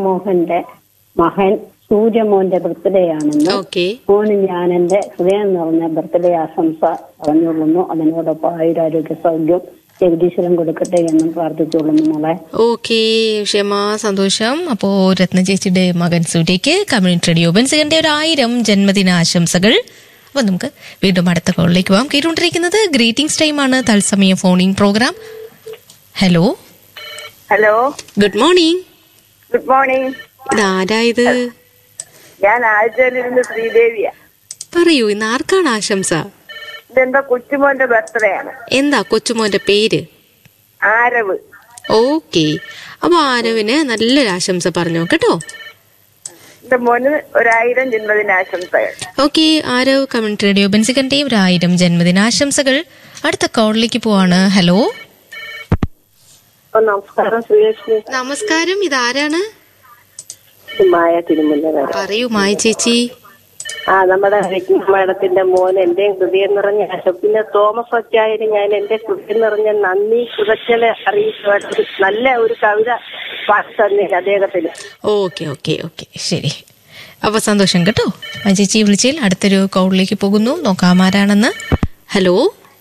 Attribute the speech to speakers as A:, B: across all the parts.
A: മോഹന്റെ മകൻ സൂര്യമോന്റെ ബർത്ത്ഡേ ആണെന്ന്
B: ഓക്കെ
A: മോന് ഞാൻ എന്റെ ഹൃദയം നിറഞ്ഞ ബർത്ത്ഡേ ആശംസ പറഞ്ഞുകൊള്ളുന്നു അതിനോടൊപ്പം ആയുരാരോഗ്യ സൗഖ്യം ജഗദീശ്വരൻ കൊടുക്കട്ടെ എന്നും പ്രാർത്ഥിച്ചുകൊള്ളുന്നു മോളെ
B: ഓക്കെ ക്ഷമ സന്തോഷം അപ്പോ രത്ന ചേച്ചിയുടെ മകൻ സൂര്യക്ക് കമ്മ്യൂണിറ്റി റേഡിയോ ബെൻസികന്റെ ഒരു ആയിരം ജന്മദിനാശംസകൾ അപ്പൊ നമുക്ക് വീണ്ടും അടുത്ത കോളിലേക്ക് പോകാം കേട്ടുകൊണ്ടിരിക്കുന്നത് ഗ്രീറ്റിംഗ്സ് ടൈം ആണ് തത്സമയ phoning programme hello
C: hello
B: good morning
C: good morning
B: ഇതാരായത്
C: ഞാൻ ആഴ്ചയിലിരുന്ന് ശ്രീദേവിയാ
B: പറയൂ ഇന്ന് ആർക്കാണ് ആശംസ
C: ഇതെന്താ കൊച്ചുമോന്റെ ബർത്ത്ഡേ ആണ്
B: എന്താ കൊച്ചുമോന്റെ പേര്
C: ആരവ്
B: ഓക്കെ അപ്പൊ ആരവിന് നല്ലൊരു ആശംസ പറഞ്ഞു കേട്ടോ
C: എന്റെ മോന് ഒരായിരം ജന്മദിനാശംസകൾ
B: ഓക്കെ ആരവ് കമ്മ്യൂണിറ്റി റേഡിയോ ബെൻസികന്റെയും ഒരു ആയിരം ജന്മദിനാശംസകൾ അടുത്ത കോളിലേക്ക് പോവാണ് ഹലോ
A: നമസ്കാരം ശ്രീലക്ഷ്മി
B: നമസ്കാരം ഇതാരാണ്
A: മായ തിരുമുല്ല
B: പറയൂ മായ ചേച്ചി
A: ആ നമ്മുടെ മാഡത്തിന്റെ മോൻ എന്റെ ഹൃദയം നിറഞ്ഞ ആശം പിന്നെ തോമസ് അച്ചായന് ഞാൻ എന്റെ ഹൃദയം നിറഞ്ഞ നന്ദി കുതച്ചല് അറിയിച്ചുമായിട്ട് ഒരു നല്ല ഒരു കവിത പാട്ട് തന്നില്ല അദ്ദേഹത്തിന്
B: ഓക്കെ ഓക്കെ ഓക്കെ ശരി അപ്പൊ സന്തോഷം കേട്ടോ മായ ചേച്ചി വിളിച്ചതിൽ അടുത്തൊരു കോളിലേക്ക് പോകുന്നു നോക്കാം ആരാണെന്ന് ഹലോ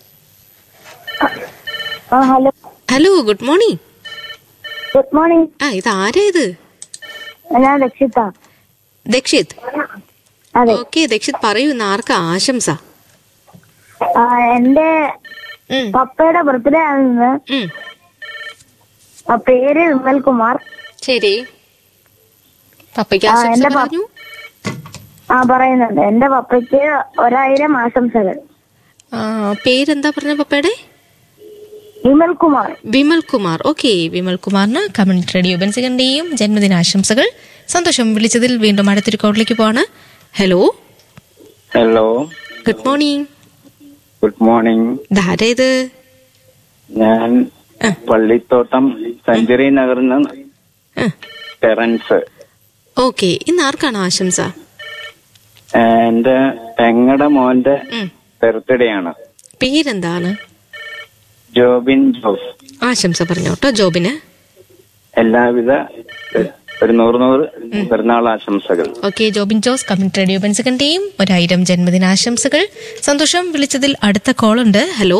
D: ആ hello
B: hello good morning
D: good morning
B: ആ ഇത് ആരാ ഇത്
D: ഞാൻ രക്ഷിത
B: ദക്ഷിത്
D: അതെ
B: ഓക്കെ ദക്ഷിത് പറയൂ ഇന്ന് ആർക്കാ ആശംസ
D: ആ, എന്റെ
B: ഉം,
D: പപ്പയുടെ ബർത്ത്ഡേ ആണെന്ന്
B: ഉം.
D: ആ പേര് വിമൽ കുമാർ
B: ശരി പപ്പയ്ക്ക്
D: ആ,
B: ആശംസ
D: എന്റെ പപ്പ-
B: പറഞ്ഞു
D: ആ പറയുന്നുണ്ട് എന്റെ പപ്പയ്ക്ക് ഒരായിരം ആശംസകൾ
B: ആ, പേരെന്താ പറഞ്ഞ പപ്പയുടെ
D: വിമൽ കുമാർ
B: വിമൽ കുമാർ ഓക്കെ വിമൽ കുമാറിന് കമ്മ്യൂണിറ്റി റേഡിയോ ബെൻസികന്റെയും ജന്മദിനാശംസകൾ സന്തോഷം വിളിച്ചതിൽ വീണ്ടും അടുത്തൊരു കോളിലേക്ക് പോവാണ് hello
E: hello
B: good morning
E: good morning
B: Dhara ഇത്
E: ഞാൻ പള്ളിത്തോട്ടം സെഞ്ചുറി നഗറിൽ നിന്ന് ടെറൻസ്
B: ഓക്കെ ഇന്ന് ആർക്കാണ് ആശംസ
E: എന്റെ പെങ്ങടെ മോന്റെ
B: ഉം.
E: ബർത്ത്ഡേ ആണ്
B: പേരെന്താണ്
E: ജോബിൻ ജോസ്
B: ആശംസ പറഞ്ഞോട്ടോ ജോബിന്
E: എല്ലാവിധ ഒരു നൂറ് നൂറ് പിറന്നാൾ ആശംസകൾ
B: okay Jobin Jose community radio ബെൻസികന്റെയും ഒരായിരം ജന്മദിനാശംസകൾ സന്തോഷം വിളിച്ചതിൽ അടുത്ത കോളുണ്ട് hello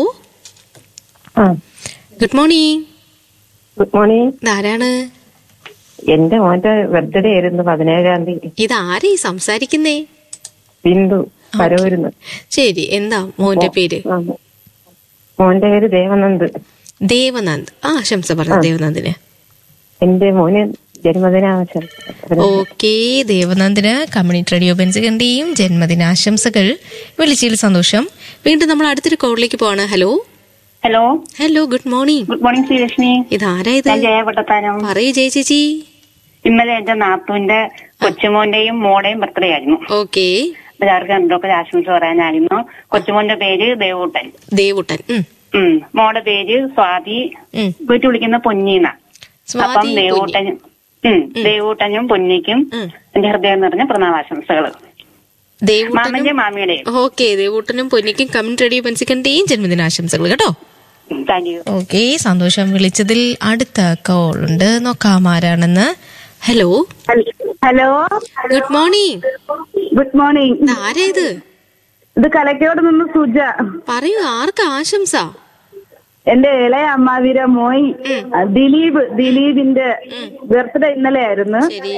B: good morning
A: good morning
B: ഇതാരാണ്
A: എന്റെ മോന്റെ ബർത്ത്ഡേ ആയിരുന്നു പതിനേഴാം തീയതി
B: ഇതാരേ സംസാരിക്കുന്നേ
A: ബിന്ദു പരവൂരുന്ന്
B: ശരി എന്താ മോന്റെ പേര്
A: ആ. മോന്റെ പേര് ദേവനന്ദ്
B: ദേവനന്ദ് ആ ആശംസ പറഞ്ഞു ദേവനന്ദിന്
A: എന്റെ മോന് ജന്മദിനാശംസ
B: ഓക്കെ ദേവനന്ദിന് കമ്മ്യൂണിറ്റി റേഡിയോ ബെൻസികന്റെയും ജന്മദിനാശംസകൾ വിളിച്ചതിൽ സന്തോഷം വീണ്ടും നമ്മൾ അടുത്തൊരു കോളിലേക്ക് പോവാണ് hello
F: hello
B: hello good morning
F: good morning Sreelakshmi
B: ഇതാരാ ഇത്
F: ഞാൻ ജയ കൊട്ടത്താനം
B: പറയൂ ജയ ചേച്ചി
F: ഇന്നലെ എന്റെ നാത്തുവിന്റെ കൊച്ചുമോന്റെയും മോടെയും ബർത്ത്ഡേ ആയിരുന്നു
B: ഓക്കെ
F: എല്ലാവർക്കും എന്തൊക്കെ ആശംസ പറയാനായിരുന്നു കൊച്ചുമോന്റെ പേര് ദേവൂട്ടൻ
B: ദേവുട്ടൻ ഉം,
F: ഉം മോടെ പേര് സ്വാതി
B: ഉം.
F: വീട്ടിൽ വിളിക്കുന്ന പൊന്നീന അപ്പം
B: സ്വാതി പൊന്നി.
F: ദേവൂട്ടനും ഉം ദേവൂട്ടനും പൊന്നിക്കും
B: ഉം.
F: എന്റെ ഹൃദയം നിറഞ്ഞ പ്രണാമാശംസകൾ
B: ദേവുട്ടനും
F: മാമന്റെ മാമിയുടെയും
B: ഓക്കെ ദേവൂട്ടനും പൊന്നിക്കും കമ്മ്യൂണിറ്റി റേഡിയോ ബെൻസിക്കന്റെയും ജന്മദിനാശംസകൾ കേട്ടോ
F: താങ്ക് യു
B: ഓക്കെ സന്തോഷം വിളിച്ചതിൽ അടുത്ത കോൾ ഉണ്ട് നോക്കാം ആരാണെന്ന് hello
D: hello
B: good morning
D: good morning
B: ആരാ ഇത്
D: ഇത് കലക്കയോട് നിന്ന് സുജ
B: പറയൂ ആർക്ക് ആശംസ
D: എന്റെ ഇളയ അമ്മാവീര മോയ് ദിലീപ് ദിലീപിന്റെ ബർത്ത്ഡേ ഇന്നലെ ആയിരുന്നു
B: ശരി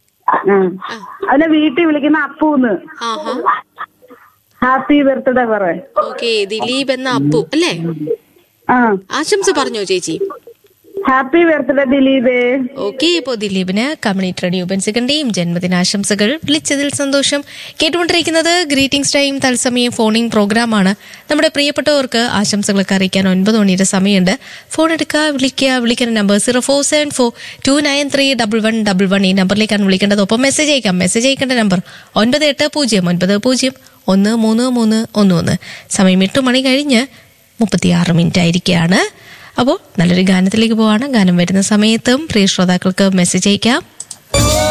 D: അവനെ വീട്ടിൽ വിളിക്കുന്ന അപ്പൂന്ന്
B: ആഹാ
D: ഹാപ്പി ബർത്ത്ഡേ പറ
B: ഓക്കെ ദിലീപ് എന്ന അപ്പു അല്ലേ
D: ആ
B: ആശംസ പറഞ്ഞോ ചേച്ചി
D: ഹാപ്പി ബർത്ത്ഡേ ദിലീപേ
B: ഓക്കെ ഇപ്പോ ദിലീപിന് കമ്മ്യൂണിറ്റി റേഡിയോ ബെൻസിക്കന്റെയും ജന്മദിനാശംസകൾ വിളിച്ചതിൽ സന്തോഷം കേട്ടുകൊണ്ടിരിക്കുന്നത് ഗ്രീറ്റിംഗ്സ് ടൈം തത്സമയം ഫോണിംഗ് പ്രോഗ്രാമാണ് നമ്മുടെ പ്രിയപ്പെട്ടവർക്ക് ആശംസകളൊക്കെ അറിയിക്കാൻ ഒൻപത് മണിയുടെ സമയമുണ്ട് ഫോൺ എടുക്കുക വിളിക്കുക വിളിക്കുന്ന number zero four seven four two nine three double one double one ഈ നമ്പറിലേക്കാണ് വിളിക്കേണ്ടത് ഒപ്പം മെസ്സേജ് അയക്കാം മെസ്സേജ് അയക്കേണ്ട നമ്പർ ഒൻപത് എട്ട് പൂജ്യം ഒൻപത് പൂജ്യം ഒന്ന് മൂന്ന് മൂന്ന് ഒന്ന് ഒന്ന് സമയം എട്ട് മണി കഴിഞ്ഞ് മുപ്പത്തിയാറ് മിനിറ്റ് ആയിരിക്കുകയാണ് അപ്പോൾ നല്ലൊരു ഗാനത്തിലേക്ക് പോവാണ് ഗാനം വരുന്ന സമയത്തും പ്രിയ ശ്രോതാക്കൾക്ക് മെസ്സേജ് അയക്കാം